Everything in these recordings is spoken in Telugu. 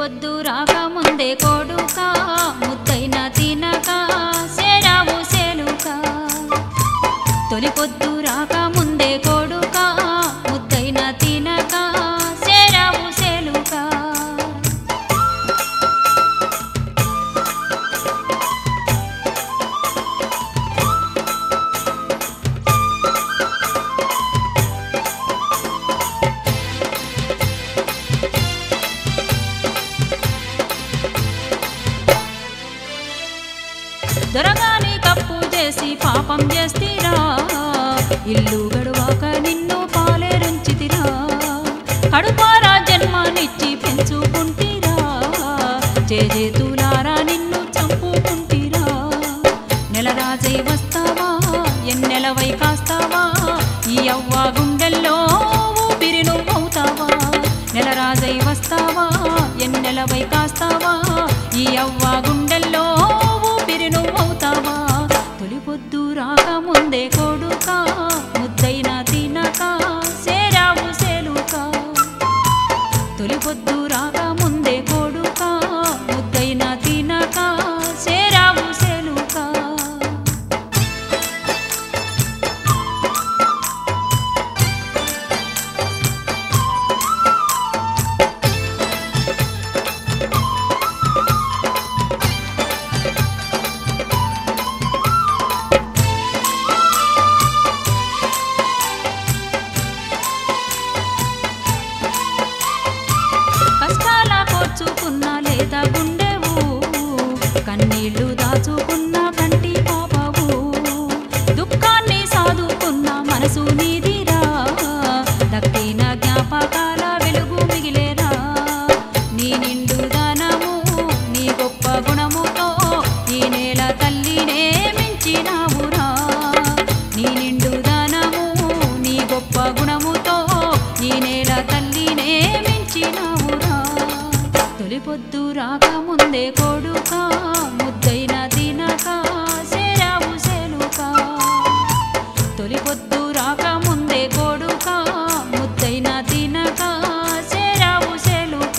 పొద్దు రాక ముందే కొడుక ముద్దైన తినక సేరావు సేలుక తొలి పొద్దు రాక ముందే కొడుక ముద్దైన తినక సేరావు సేలుక దొరగాని తప్పు చేసి పాపం చేస్తీరా ఇల్లు గడువాక నిన్ను పాలేరుంచితిరా కడుపారా జన్మనిచ్చి పెంచుకుంటీరా చేజేతులారా నిన్ను చంపుకుంటీరా నెలరాజై వస్తావా ఎన్నెలవై కాస్తావా ఈ అవ్వ గుండెల్లో ఊపిరి నువ్వవుతావా నెలరాజై వస్తావా ఎన్నెలవై కాస్తావా ఈ అవ్వ గుండెల్లో ఊపిరి నువ్వవుతావా తొలి పొద్దు రాక ముందే కొడుక ముద్దైన తినక సేరావు సేలుక తొలి పొద్దు రాక ముందే కొడుక ముద్దైన తినక సేరావు సేలుక కష్టాల కోర్చుకున్న లేత గుండెవు కన్నీళ్లు దాచుకున్న కంటి పాపవు దుఃఖాన్ని సాదుకున్న మనసు నీదిరా దక్కిన జ్ఞాపకాల వెలుగు మిగిలేరా నీ నిండు దానము నీ గొప్ప గుణముతో ఈ నేల తల్లినే మించినావురా నీ నిండు దానము నీ గొప్ప గుణముతో ఈ నేల తల్లినే మించినావురా తొలి పొద్దు రాక ముందే కొడుక ముద్దైన తినక సేరావు సేలుక తొలి పొద్దు రాక ముందే కొడుక ముద్దైన తినక సేరావు సేలుక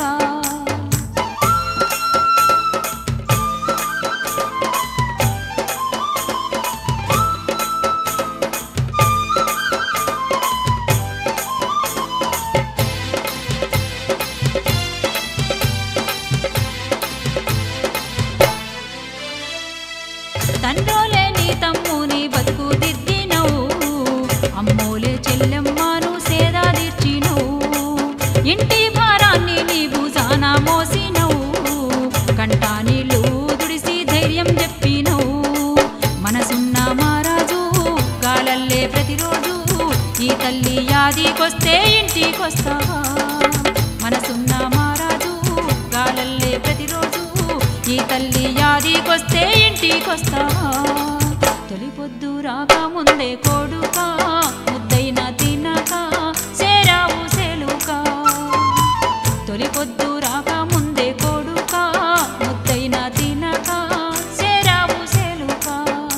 తండ్రోలే నీ తమ్ముని బతుకు దిద్దినవు అమ్మోలే చెల్లెమ్మను సేదా తీర్చినవు ఇంటి భారాన్ని నీ భుజాన మోసినవు కంటా నీళ్ళు దుడిసి ధైర్యం చెప్పినవు మనసున్న మారాజు గాలల్లే ప్రతిరోజు ఈ తల్లి యాదికొస్తే ఇంటికొస్తావా మనసున్న మారాజు గాలల్లే ప్రతిరోజు ఈ తల్లి యాదికొస్తే ఇంటికొస్తావా తొలి పొద్దు రాక ముందే కొడుక ముద్దైన తినక సేరావు సేలుక తొలి పొద్దు రాక ముందే కొడుక ముద్దైన తినక సేరావు సేలుక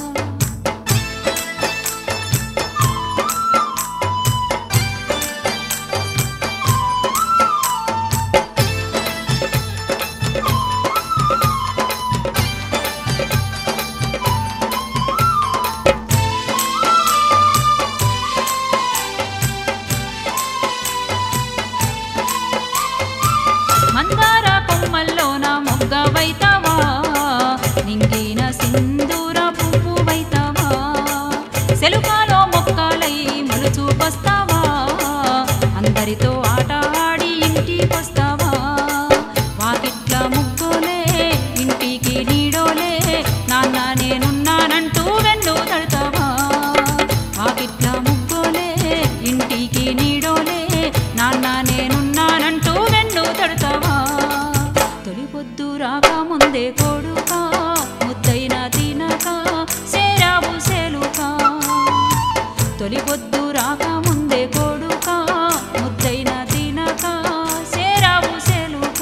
మందార కొమ్మల్లోన మొగ్గవైతావా నింగిన సింధూర పువ్వువైతావా సెలుకాలో మొక్కలై మలుచు వస్తావా అందరితో ఆట ఆడి ఇంటికొస్తావా వాకిట్ల ముగ్గులే ఇంటికి నీడోలే నాన్న నేనున్నానంటూ వెన్ను తడతావా వాకిట్ల ముగ్గులే ఇంటికి నీడోలే నాన్న నేనున్నానంటూ వెన్ను తడతావా తొలి పొద్దు రాక ముందే కొడుక ముద్దైన తినక సేరావు సేలుక తొలి పొద్దు రాక ముందే కొడుక ముద్దైన తినక సేరావు సేలుక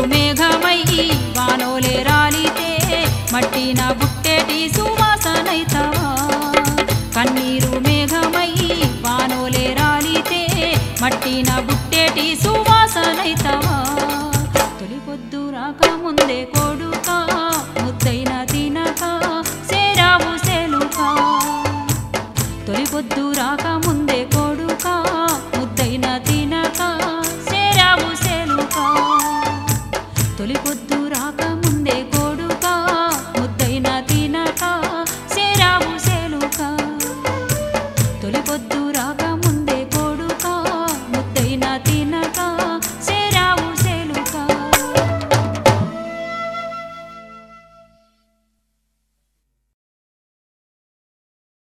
మేఘమై వానోలే రాలితే మట్టిన బుట్టేటి సువాసనైతవా కన్నీరు మేఘమై వానోలే రాలితే మట్టిన బుట్టేటి సువాసనైతవా తొలి పొద్దు రాక ముందే కొడుక ముద్దైన తినక సేరావు సెలుకా తొలి పొద్దు రాక ముందే కొడుక ముద్దైన తినక సేరావు సెలుకా తొలి పొద్దు